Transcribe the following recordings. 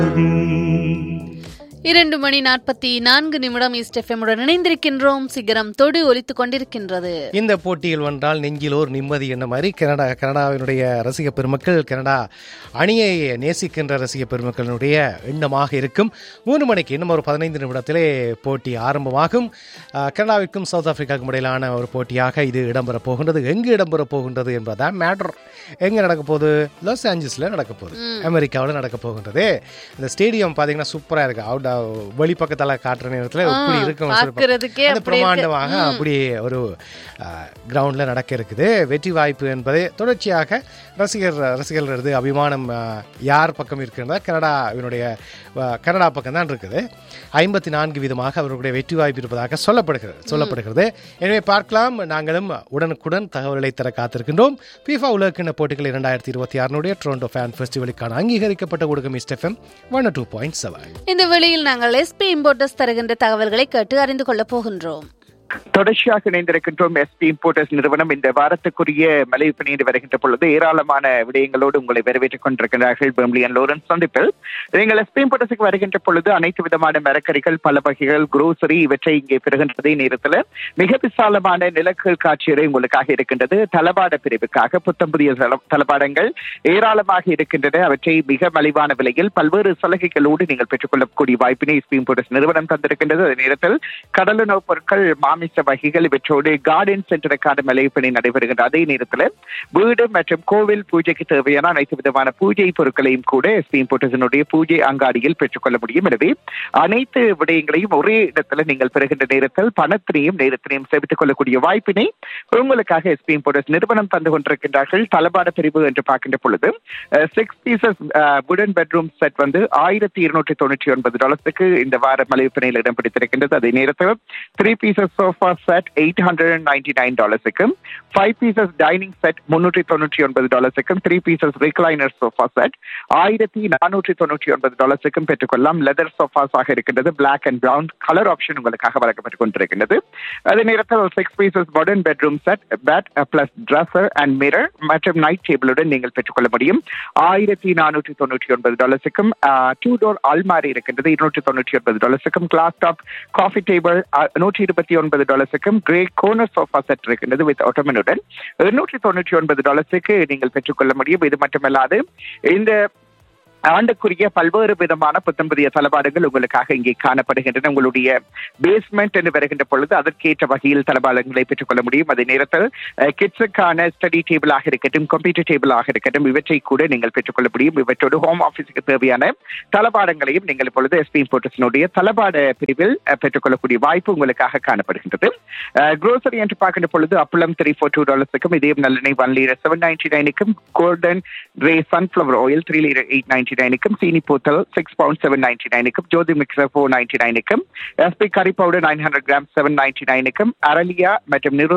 இரண்டு மணி நாற்பத்தி நான்கு நிமிடம் ஈஸ்ட் எஃப்எம்முடன் இணைந்திருக்கின்றோம் சிகரம் தொடு ஒலித்துக் கொண்டிருக்கின்றது இந்த போட்டியில் வென்றால் நெஞ்சிலோர் நிம்மதி என்ன மாதிரி கனடா கனடாவினுடைய ரசிக பெருமக்கள் கனடா அணியை நேசிக்கின்ற ரசிக பெருமக்களினுடைய எண்ணமாக இருக்கும் மூணு மணிக்கு இன்னும் ஒரு பதினைந்து நிமிடத்திலே போட்டி ஆரம்பமாகும் அஹ், கனடாவிற்கும் சவுத் ஆப்பிரிக்காவுக்கும் இடையிலான ஒரு போட்டியாக இது இடம்பெறப் போகின்றது எங்கு இடம்பெறப் போகின்றது என்பதுதான் மேட்டர் எங்க நடக்க போகுது லாஸ் ஏஞ்சல்ஸ்ல நடக்க போகுது அமெரிக்காவில் நடக்க போகின்றது இந்த ஸ்டேடியம் பாத்தீங்கன்னா சூப்பரா இருக்கு அவுட் வெளிப்பக்கத்தால காட்டுற நேரத்துல இப்படி இருக்கும் பார்க்கிறதுக்கே அந்த அப்படி இருக்கு. பிரமாண்டமாக அப்படி ஒரு கிரவுண்டில் நடக்க இருக்குது வெற்றி வாய்ப்பு என்பது தொடர்ச்சியாக ரசிகர் ரசிகர்களது அபிமானம் அஹ், யார் பக்கம் இருக்கின்றதா கனடாவினுடைய அஹ், கனடா பக்கம் தான் இருக்குது ஐம்பத்தி நான்கு விதமாக அவர்களுடைய வெற்றி வாய்ப்பு இருப்பதாக சொல்லப்படுகிறது சொல்லப்படுகிறது எனவே பார்க்கலாம் நாங்களும் உடனுக்குடன் தகவல்களை தர காத்திருக்கின்றோம் FIFA உலகக்கிண்ண போட்டிகள் இரண்டாயிரத்தி இருபத்தி ஆறுனுடைய டொரண்டோ ஃபேன் ஃபெஸ்டிவலுக்கான அங்கீகரிக்கப்பட்ட ஊடகம் இஸ்டெஃப்எம் ஒன் டூ பாயிண்ட் செவன் இந்த வேளையில் நாங்கள் எஸ்பி இம்போர்ட்டர்ஸ் தருகின்ற தகவல்களை கேட்டு அறிந்து கொள்ளப் போகின்றோம் தொடர்ச்சியாக இணைந்திருக்கின்றோம் எஸ்பி இம்போர்ட்டர்ஸ் நிறுவனம் இந்த வாரத்துக்குரிய மலிவு பணியிட்டு வருகின்ற பொழுது ஏராளமான விடயங்களோடு உங்களை வரவேற்றுக் கொண்டிருக்கிறார்கள் பெர்மிலியன் லோரன்ஸ் சந்திப்பில் நீங்கள் எஸ்பி இம்போர்ட்டர்ஸுக்கு வருகின்ற பொழுது அனைத்து விதமான மரக்கறிகள் பல வகைகள் குரோசரி இவற்றை இங்கே பெறுகின்றதே நேரத்தில் மிக விசாலமான நிலக்கல் காட்சியறை உங்களுக்காக இருக்கின்றது தளபாட பிரிவுக்காக புத்தம் புதிய தள- தளபாடங்கள் ஏராளமாக இருக்கின்றன அவற்றை மிக மலிவான விலையில் பல்வேறு சலுகைகளோடு நீங்கள் பெற்றுக்கொள்ளக்கூடிய வாய்ப்பினை எஸ்பி இம்போர்ட்டர்ஸ் நிறுவனம் தந்திருக்கின்றது அதே நேரத்தில் கடலுணவுப் பொருட்கள் மாமிச வகைகள் இவற்றோடு கார்டன் சென்டருக்கான மலைப்பணி நடைபெறுகின்ற அதே நேரத்தில் வீடு மற்றும் கோவில் பூஜைக்கு தேவையான அனைத்து விதமான பூஜை பொருட்களையும் கூட எஸ்பி இம்போர்ட்டர்ஸினுடைய பூஜை அங்காடியில் பெற்றுக்கொள்ள முடியும் எனவே அனைத்து விடயங்களையும் ஒரே இடத்துல நீங்கள் பெறுகின்ற நேரத்தில் பணத்தினையும் நேரத்தினையும் சேமித்துக் கொள்ளக்கூடிய வாய்ப்பினை உங்களுக்காக எஸ்பி இம்போர்ட்டர்ஸ் நிறுவனம் தந்து கொண்டிருக்கின்றார்கள் தளபாட பிரிவு என்று பார்க்கின்ற பொழுது சிக்ஸ் பீசஸ் வுடன் பெட்ரூம் செட் வந்து ஆயிரத்தி இருநூற்றி தொண்ணூற்றி ஒன்பது டாலர்ஸுக்கு இந்த வார மலிவிற்பனையில் இடம் பிடித்திருக்கின்றது அதே நேரத்தில் three pieces sofa set eight hundred ninety nine டாலர்ஸுக்கும் ஃபைவ் பீசஸ் டைனிங் செட் முன்னூற்றி தொண்ணூற்றி ஒன்பது டாலர்ஸுக்கும் three pieces recliner sofa set ஆயிரத்தி நானூற்றி தொண்ணூற்றி ஒன்பது டாலர்ஸுக்கும் பெற்றுக்கொள்ளலாம் லெதர் சோஃபாஸாக இருக்கின்றது black and brown colour option உங்களுக்காக வழங்கப்பட்டுக் கொண்டிருக்கின்றது அதே நேரத்தில் six pieces modern bedroom set bed plus dresser and mirror மற்றும் நைட் டேபிளுடன் நீங்கள் பெற்றுக்கொள்ள முடியும் ஆயிரத்தி நானூற்றி தொண்ணூற்றி ஒன்பது டாலர்ஸுக்கும் டூ டோர் அல்மாரி இருக்கின்றது இருநூற்றி தொண்ணூற்றி ஒன்பது டாலர்ஸுக்கும் கிளாஸ் டாப் காஃபி டேபிள் நூற்றி இருபத்தி ஒன்பது டாலர்ஸுக்கும் கிரே கோனர் சோஃபா செட் இருக்கின்றது வித் ஒட்டமனுடன் இருநூற்றி தொண்ணூற்றி ஒன்பது டாலர்ஸுக்கு நீங்கள் பெற்றுக்கொள்ள முடியும் இது மட்டுமல்லாது இந்த ஆண்டுக்குரிய பல்வேறு விதமான புத்தம் புதிய தளபாடங்கள் உங்களுக்காக இங்கே காணப்படுகின்றன உங்களுடைய பேஸ்மெண்ட் என்று வருகின்ற பொழுது அதற்கேற்ற வகையில் தளபாடங்களை பெற்றுக்கொள்ள முடியும் அதே நேரத்தில் கிட்ஸுக்கான ஸ்டடி டேபிளாக இருக்கட்டும் கம்ப்யூட்டர் டேபிளாக இருக்கட்டும் இவற்றை கூட நீங்கள் பெற்றுக்கொள்ள முடியும் இவற்றோடு ஹோம் ஆஃபீஸுக்கு தேவையான தளபாடங்களையும் நீங்கள் இப்பொழுது எஸ்பி இம்போர்ட்டர்ஸினுடைய தளபாட பிரிவில் அஹ், பெற்றுக்கொள்ளக்கூடிய வாய்ப்பு உங்களுக்காக காணப்படுகின்றது க்ரோசரி என்று பார்க்கின்ற பொழுது அப்பளம் த்ரீ ஃபோர் டூ டாலர்ஸுக்கும் இதயம் நல்லெண்ணெய் ஒன் லீடர் செவன் நைன்டி நைனுக்கும் golden ray sunflower oil three litre eight ninety நைனுக்கும் சீனி போத்தல் சிக்ஸ் பவுண்ட் செவன் நைன்டி நைனுக்கும் ஜோதி மிக்சர் ஃபோர் நைன்டி நைனுக்கும் SP curry powder nine hundred gram seven ninety நைனுக்கும் அரலியா மற்றும் நிறு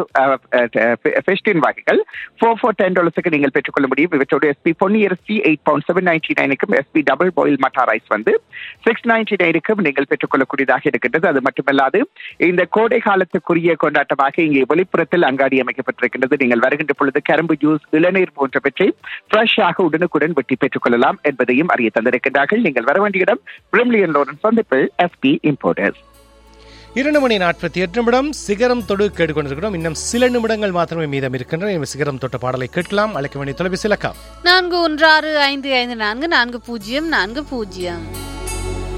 ஃபெஸ்டின் வகைகள் ஃபோர் ஃபோர் டென் டாலர்ஸுக்கு நீங்கள் பெற்றுக்கொள்ள முடியும் இவற்றோடு எஸ்பி பொன்னியரிசி எயிட் பவுண்ட் செவன் நைன்டி நைனுக்கும் SP double boil matta rice வந்து சிக்ஸ் நைன்டி நைனுக்கும் நீங்கள் பெற்றுக்கொள்ளக்கூடியதாக இருக்கின்றது அது மட்டுமல்லாது இந்த கோடை காலத்துக்குரிய கொண்டாட்டமாக இங்கே வெளிப்புறத்தில் அங்காடி அமைக்கப்பட்டிருக்கின்றது நீங்கள் வருகின்ற பொழுது கரும்பு ஜூஸ் இளநீர் போன்றவற்றை ஃப்ரெஷ்ஷாக உடனுக்குடன் வெட்டி பெற்றுக்கொள்ளலாம் என்பதையும் அறிய தந்திருக்கின்றார்கள் நீங்கள் வர வேண்டிய இடம் பிரிம்லியன் லோரன் சந்திப்பில் எஸ்பி இம்போர்ட்டர்ஸ் இரண்டு மணி நாற்பத்தி எட்டு நிமிடம் சிகரம் தொடு கேட்டுக்கொண்டிருக்கிறோம் இன்னும் சில நிமிடங்கள் மாத்திரமே மீதம் இருக்கின்றன எனவே சிகரம் தொட்ட பாடலை கேட்கலாம் அழைக்க வேண்டிய தொலைபேசி இலக்கம் நான்கு ஒன்று ஆறு ஐந்து ஐந்து நான்கு நான்கு பூஜ்ஜியம் நான்கு பூஜ்ஜியம்